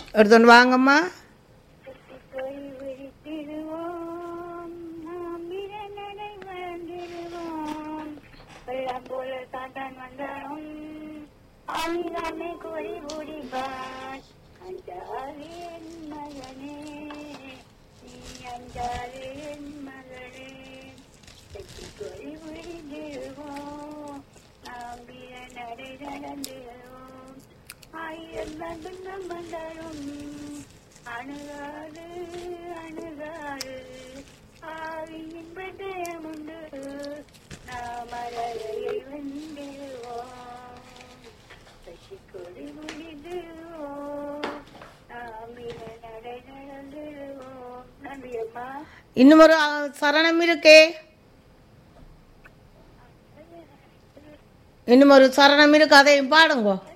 எடுத்துட்டு வாங்கம்மா போய் விழித்திடுவோம் நாம் இரணனை மறந்திடுவோம் வெள்ளம் போல சாத்தான் வந்தாலும் ஆமிதாமே கோரி ஓடிப்பார் அஞ்சாதே என் மகனே நீ அஞ்சாதே என் மகளே வெற்றி கோரி விழித்திடுவோம் நாம் இரணனை நடந்திடுவோம் ஆயிரம் நம்பும் வந்தாலும் அணுகாது அணுகாது ஆவியின் பட்டயம் உண்டு நாம் அழகையை வென்றிடுவோம் சசிக்கொடி முடிந்துவோம் நாம் இன நடை நடந்துடுவோம் நன்றி அம்மா இன்னும் ஒரு அ, சரணம் இருக்கே இன்னும் ஒரு சரணம் இருக்கு அதையும் பாடுங்கோ